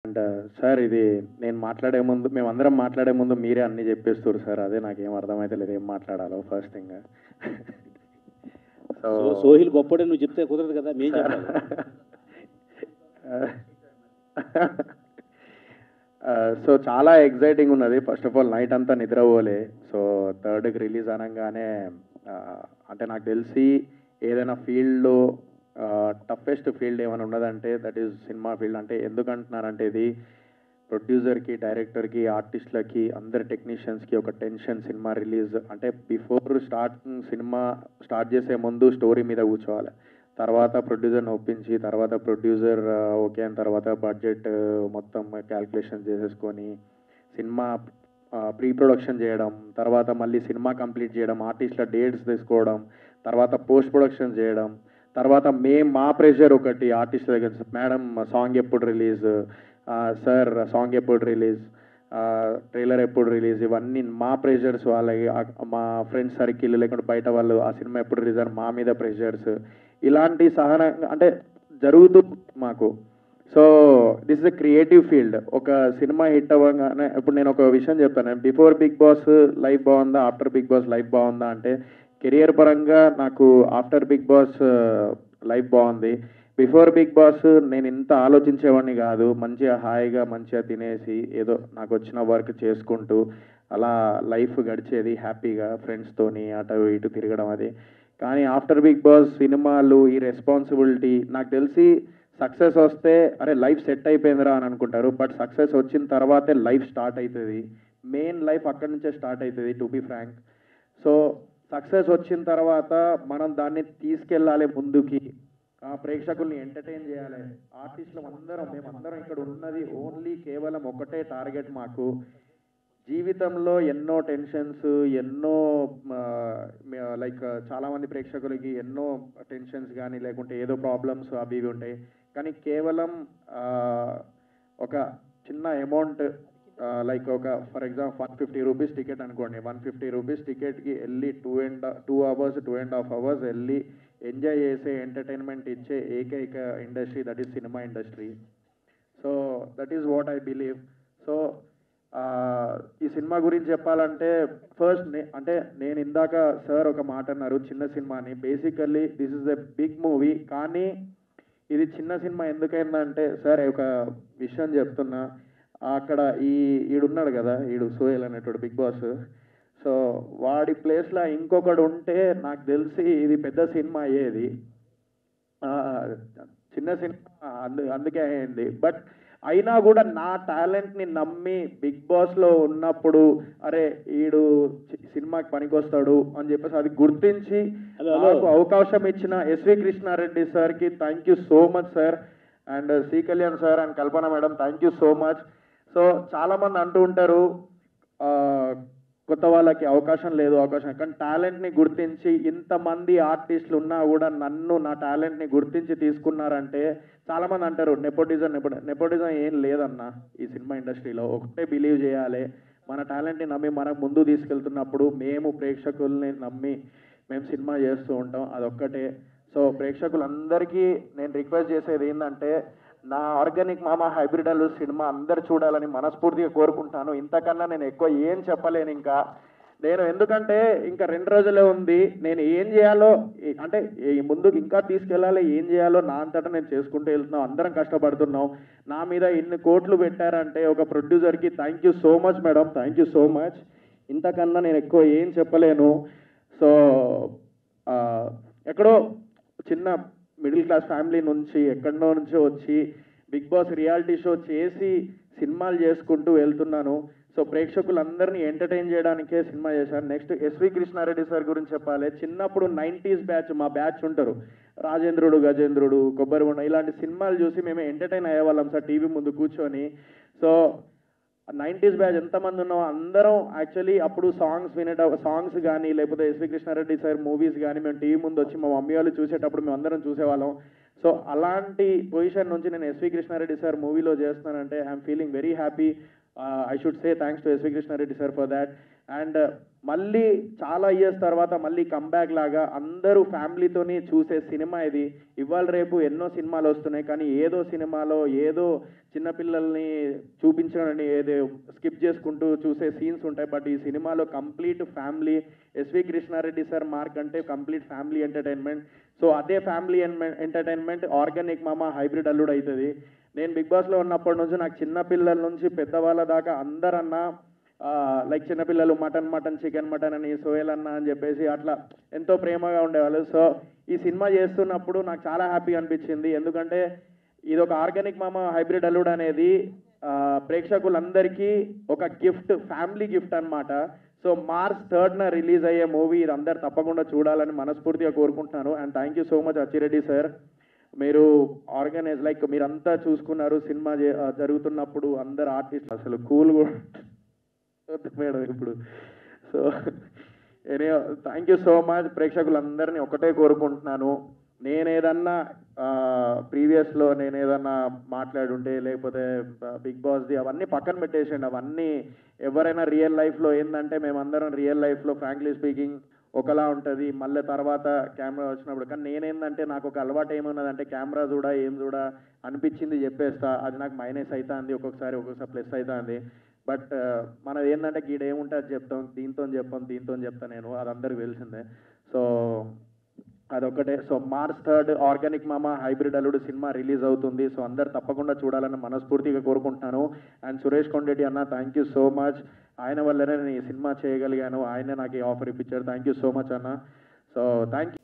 And sir ఇది నేను మాట్లాడే ముందు మేమందరం మాట్లాడే ముందు మీరే అన్ని చెప్పేస్తారు సార్ అదే నాకేం అర్థమైతే లేదు ఏం మాట్లాడాలో ఫస్ట్ థింగ్ సో సో- సోహిల్ గొప్పడే నువ్వు చెప్తే కుదరదు కదా మేము చెప్పాలి సో చాలా ఎగ్జైటింగ్ ఉన్నది ఫస్ట్ ఆఫ్ ఆల్ నైట్ అంతా నిద్రపోలే సో థర్డ్కి రిలీజ్ అనగానే ఆ, అంటే నాకు తెలిసి ఏదైనా ఫీల్డ్లో టఫెస్ట్ ఫీల్డ్ ఏమైనా ఉన్నదంటే దట్ ఈస్ సినిమా ఫీల్డ్ అంటే ఎందుకంటున్నారంటే ఇది ప్రొడ్యూసర్కి డైరెక్టర్కి ఆర్టిస్ట్లకి అందరి టెక్నీషియన్స్కి ఒక టెన్షన్ సినిమా రిలీజ్ అంటే బిఫోర్ స్టార్టింగ్ సినిమా స్టార్ట్ చేసే ముందు స్టోరీ మీద కూర్చోవాలి తర్వాత ప్రొడ్యూసర్ని ఒప్పించి తర్వాత ప్రొడ్యూసర్ ఓకే అయిన తర్వాత బడ్జెట్ మొత్తం క్యాల్కులేషన్ చేసేసుకొని సినిమా ప్రీ ప్రొడక్షన్ చేయడం తర్వాత మళ్ళీ సినిమా కంప్లీట్ చేయడం ఆర్టిస్ట్ల డేట్స్ తీసుకోవడం తర్వాత పోస్ట్ ప్రొడక్షన్ చేయడం తర్వాత మేం మా ప్రెషర్ ఒకటి ఆర్టిస్ట్ దగ్గర మేడం సాంగ్ ఎప్పుడు రిలీజ్ సార్ సాంగ్ ఎప్పుడు రిలీజ్ ట్రైలర్ ఎప్పుడు రిలీజ్ ఇవన్నీ మా ప్రెషర్స్ వాళ్ళకి ఆ- మా ఫ్రెండ్స్ సర్కిల్ లేకుంటే బయట వాళ్ళు ఆ సినిమా ఎప్పుడు రిలీజ్ అని మా మీద ప్రెషర్స్ ఇలాంటి సహన అంటే జరుగుతూ మాకు so this is a creative field ఒక సినిమా హిట్ అవ్వగానే ఇప్పుడు నేను ఒక విషయం చెప్తాను బిఫోర్ బిగ్ బాస్ లైఫ్ బాగుందా ఆఫ్టర్ బిగ్ బాస్ లైఫ్ బాగుందా అంటే కెరియర్ పరంగా నాకు ఆఫ్టర్ బిగ్ బాస్ లైఫ్ బాగుంది బిఫోర్ బిగ్ బాస్ నేను ఇంత ఆలోచించేవాడిని కాదు మంచిగా హాయిగా మంచిగా తినేసి ఏదో నాకు వచ్చిన వర్క్ చేసుకుంటూ అలా లైఫ్ గడిచేది హ్యాపీగా ఫ్రెండ్స్తోని అటు ఇటు తిరగడం అది కానీ ఆఫ్టర్ బిగ్ బాస్ సినిమాలు ఈ రెస్పాన్సిబిలిటీ నాకు తెలిసి సక్సెస్ వస్తే అరే లైఫ్ సెట్ అయిపోయిందిరా అని అనుకుంటారు బట్ సక్సెస్ వచ్చిన తర్వాతే లైఫ్ స్టార్ట్ అవుతుంది మెయిన్ లైఫ్ అక్కడి నుంచే స్టార్ట్ అవుతుంది to be frank so success వచ్చిన తర్వాత మనం దాన్ని తీసుకెళ్ళాలి ముందుకి ఆ ప్రేక్షకుల్ని ఎంటర్టైన్ చేయాలి ఆర్టిస్టులు అందరం మేమందరం ఇక్కడ ఉన్నది ఓన్లీ కేవలం ఒకటే టార్గెట్ మాకు జీవితంలో ఎన్నో టెన్షన్స్ ఎన్నో లైక్ చాలా మంది ప్రేక్షకులకి ఎన్నో టెన్షన్స్ కానీ లేకుంటే ఏదో ప్రాబ్లమ్స్ అవి ఇవి ఉంటాయి కానీ కేవలం ఆ, ఒక చిన్న అమౌంట్ లైక్ ఒక for example one fifty rupees ticket అనుకోండి వన్ ఫిఫ్టీ రూపీస్ టికెట్కి వెళ్ళి two and two hours two and half hours వెళ్ళి ఎంజాయ్ చేసే ఎంటర్టైన్మెంట్ ఇచ్చే ఏకైక industry that is cinema industry so that is what I believe so ఈ cinema గురించి చెప్పాలంటే ఫస్ట్ అంటే నేను ఇందాక సార్ ఒక మాట అన్నారు చిన్న సినిమా అని basically this is a big movie కానీ ఇది చిన్న సినిమా ఎందుకైందంటే సార్ ఒక విషయం చెప్తున్నా అక్కడ ఈ ఈడున్నాడు కదా ఈడు సోయల్ అనేటువంటి బిగ్ బాస్ సో వాడి ప్లేస్లో ఇంకొకడు ఉంటే నాకు తెలిసి ఇది పెద్ద సినిమా అయ్యేది ఆ, చిన్న సినిమా అందు అందుకే అయింది బట్ అయినా కూడా నా టాలెంట్ని నమ్మి బిగ్ బాస్లో ఉన్నప్పుడు అరే ఈడు చి- సినిమాకి పనికొస్తాడు అని చెప్పేసి అది గుర్తించి హలో, హలో. నాకు అవకాశం ఇచ్చిన ఎస్వి కృష్ణారెడ్డి సార్కి thank you so much sir and C Kalyan sir and Kalpana madam thank you so much so చాలామంది అంటూ ఉంటారు ఆ, కొత్త వాళ్ళకి అవకాశం లేదు అవకాశం కానీ టాలెంట్ని గుర్తించి ఇంతమంది ఆర్టిస్టులు ఉన్నా కూడా నన్ను నా టాలెంట్ని గుర్తించి తీసుకున్నారంటే చాలామంది అంటారు నెపోటిజం నెపో నెపోటిజం ఏం లేదన్న ఈ సినిమా ఇండస్ట్రీలో ఒకటే బిలీవ్ చేయాలి మన టాలెంట్ని నమ్మి మనం ముందు తీసుకెళ్తున్నప్పుడు మేము ప్రేక్షకుల్ని నమ్మి మేము సినిమా చేస్తూ ఉంటాం అదొక్కటే సో ప్రేక్షకులందరికీ నేను రిక్వెస్ట్ చేసేది ఏంటంటే నా organic Mama hybrid Allu cinema అందరు చూడాలని మనస్ఫూర్తిగా కోరుకుంటాను ఇంతకన్నా నేను ఎక్కువ ఏం చెప్పలేను ఇంకా నేను ఎందుకంటే ఇంకా రెండు రోజులే ఉంది నేను ఏం చేయాలో ఈ- అంటే ఈ ముందుకు ఇంకా తీసుకెళ్ళాలి ఏం చేయాలో నా అంతటా నేను చేసుకుంటూ వెళ్తున్నాం అందరం కష్టపడుతున్నాం నా మీద ఇన్ని కోట్లు పెట్టారంటే ఒక ప్రొడ్యూసర్కి thank you so much madam thank you so much ఇంతకన్నా నేను ఎక్కువ ఏం చెప్పలేను సో ఆ, ఎక్కడో చిన్న మిడిల్ క్లాస్ ఫ్యామిలీ నుంచి ఎక్కడో నుంచి వచ్చి బిగ్ బాస్ రియాలిటీ షో చేసి సినిమాలు చేసుకుంటూ వెళ్తున్నాను సో ప్రేక్షకులందరినీ ఎంటర్టైన్ చేయడానికే సినిమా చేశాను నెక్స్ట్ ఎస్వి కృష్ణారెడ్డి సార్ గురించి చెప్పాలి చిన్నప్పుడు నైంటీస్ బ్యాచ్ మా బ్యాచ్ ఉంటారు రాజేంద్రుడు గజేంద్రుడు కొబ్బరి బొండ ఇలాంటి సినిమాలు చూసి మేము ఎంటర్టైన్ అయ్యేవాళ్ళం సార్ టీవీ ముందు కూర్చొని సో నైంటీస్ బ్యాచ్ ఎంతమంది ఉన్నామో అందరం యాక్చువల్లీ అప్పుడు సాంగ్స్ వినేట సాంగ్స్ కానీ లేకపోతే ఎస్వి కృష్ణారెడ్డి సార్ మూవీస్ కానీ మేము టీవీ ముందు వచ్చి మా మమ్మీ వాళ్ళు చూసేటప్పుడు మేము అందరం చూసేవాళ్ళం సో అలాంటి పొజిషన్ నుంచి నేను ఎస్వి కృష్ణారెడ్డి సార్ మూవీలో చేస్తున్నానంటే I'm feeling very happy I should say thanks to SV Krishna Reddy sir for that and మళ్ళీ చాలా ఇయర్స్ తర్వాత మళ్ళీ కంబ్యాక్ లాగా అందరూ ఫ్యామిలీతోని చూసే సినిమా ఇది ఇవాళ రేపు ఎన్నో సినిమాలు వస్తున్నాయి కానీ ఏదో సినిమాలో ఏదో చిన్నపిల్లల్ని చూపించడానికి ఏదో స్కిప్ చేసుకుంటూ చూసే సీన్స్ ఉంటాయి బట్ ఈ సినిమాలో complete family SV Krishna Reddy sir mark అంటే కంప్లీట్ ఫ్యామిలీ ఎంటర్టైన్మెంట్ సో అదే family entertainment organic Mama hybrid Alludu అవుతుంది నేను బిగ్ బాస్లో ఉన్నప్పటి నుంచి నాకు చిన్న పిల్లల నుంచి పెద్దవాళ్ళ దాకా అందరన్నా లైక్ చిన్నపిల్లలు మటన్ మటన్ చికెన్ మటన్ అని సోయల్ అన్న అని చెప్పేసి అట్లా ఎంతో ప్రేమగా ఉండేవాళ్ళు సో ఈ సినిమా చేస్తున్నప్పుడు నాకు చాలా హ్యాపీ అనిపించింది ఎందుకంటే ఇది ఒక ఆర్గానిక్ మామ హైబ్రిడ్ అల్లుడ్ అనేది ఆ, ప్రేక్షకులందరికీ ఒక గిఫ్ట్ ఫ్యామిలీ గిఫ్ట్ అన్నమాట సో మార్చ్ థర్డ్న రిలీజ్ అయ్యే మూవీ ఇది అందరు తప్పకుండా చూడాలని మనస్ఫూర్తిగా కోరుకుంటున్నాను and thank you so much Achi Reddy sir మీరు ఆర్గనైజ్ లైక్ మీరంతా చూసుకున్నారు సినిమా జే- ఆ, జరుగుతున్నప్పుడు అందరు ఆర్టిస్ట్ అసలు కూల్ కూడా వద్దు మేడం ఇప్పుడు so any thank you so much ప్రేక్షకులందరినీ ఒకటే కోరుకుంటున్నాను నేనేదన్నా ప్రీవియస్లో నేను ఏదన్నా మాట్లాడుంటే లేకపోతే బిగ్ బాస్ది అవన్నీ పక్కన పెట్టేసండి అవన్నీ ఎవరైనా రియల్ లైఫ్లో ఏంటంటే మేమందరం రియల్ లైఫ్లో ఫ్రాంక్లీ స్పీకింగ్ ఒకలా ఉంటుంది మళ్ళీ తర్వాత కెమెరా వచ్చినప్పుడు కానీ నేనేందంటే నాకు ఒక అలవాటు ఏమున్నదంటే కెమెరా చూడ ఏం చూడ అనిపించింది చెప్పేస్తా అది నాకు మైనస్ అవుతుంది ఒక్కొక్కసారి ఒక్కొక్కసారి ప్లస్ అవుతుంది బట్ మనది ఏంటంటే గీడ ఏముంటే అది చెప్తాం దీంతో చెప్పాం దీంతో చెప్తా నేను అది అందరికి తెలిసిందే సో అదొకటే so March third organic Mama hybrid Alludu cinema release అవుతుంది సో అందరు తప్పకుండా చూడాలని మనస్ఫూర్తిగా కోరుకుంటున్నాను అండ్ సురేష్ కొండెడ్డి అన్న థ్యాంక్ యూ సో మచ్ ఆయన వల్లనే నేను ఈ సినిమా చేయగలిగాను ఆయనే నాకు ఈ ఆఫర్ ఇప్పించాడు థ్యాంక్ యూ సో మచ్ అన్న సో థ్యాంక్